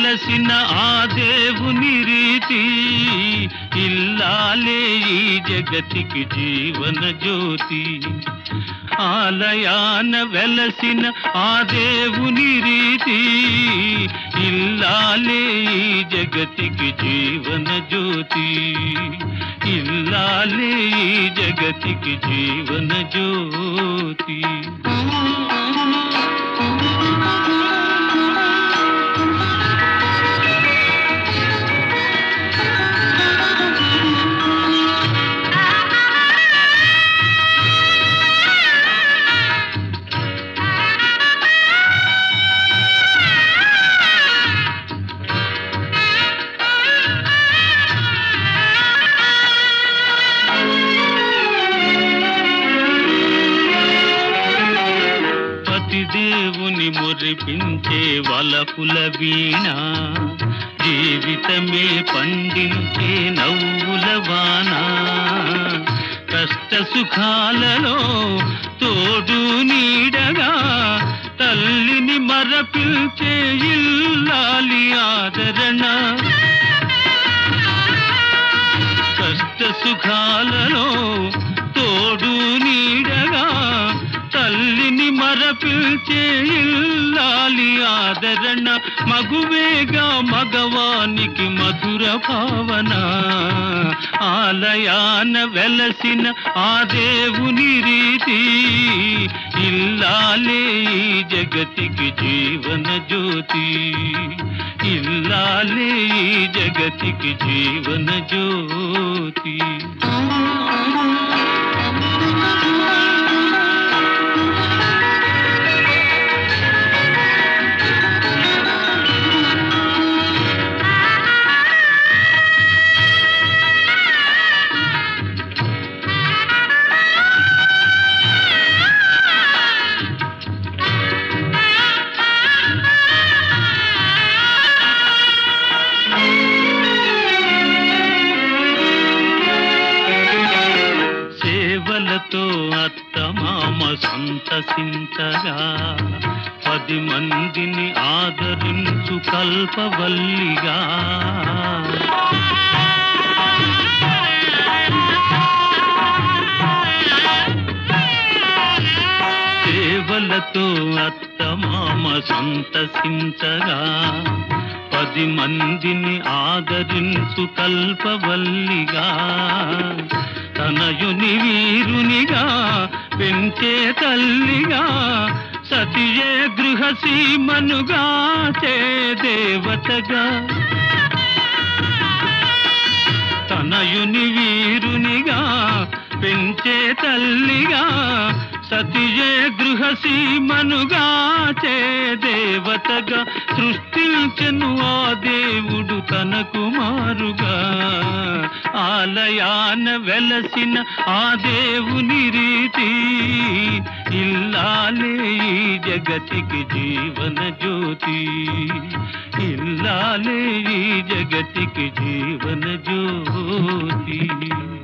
వెలసిన ఆ దేవుని రీతి ఇల్లాలే ఈ జగతికి జీవన జ్యోతి ఆలయాన వెలసిన ఆ దేవుని రీతి ఇల్లాలే ఈ జగతికి జీవన జ్యోతి ఇల్లాలే ఈ జగతికి జీవన జ్యోతి పతిదేవుని మురిపించే వలపుల వీణ జీవితమే పండించే నవ్వుల వాన కష్ట సుఖాలలో తోడు నీడగా తల్లిని మరపిల్చే ఇల్లాలి ఆదరణ కష్ట సుఖాలలో తోడు నీడగా తల్లిని మరపిల్చే ఇల్లాలి ఆదరణ మగువేగా మగవానికి మధుర భావన ఆలయాన వెలసిన ఆ దేవుని రీతి ఇల్లాలే ఈ జగతికి జీవన జ్యోతి ఇల్లాలే ఈ జగతికి జీవన జ్యోతి సేవలతో అత్తమామ సంతసించగా పది మందిని ఆదరించు కల్పవల్లిగా సేవలతో అత్తమామ సంతసించగా పది మందిని ఆదరించు కల్పవల్లిగా తనయుని వీరునిగా పెంచే తల్లిగా సతియే గృహసీమనుగా చే దేవతగా తనయుని వీరునిగా పెంచే తల్లిగా సతియే గృహసీమనుగా చే దేవతగా సృష్టించెను ఆ దేవుడు తన కుమారుగా ఆలయాన వెలసిన ఆ దేవుని రీతి ఇల్లాలే ఈ జగతికి జీవన జ్యోతి ఇల్లాలే ఈ జగతికి జీవన జ్యోతి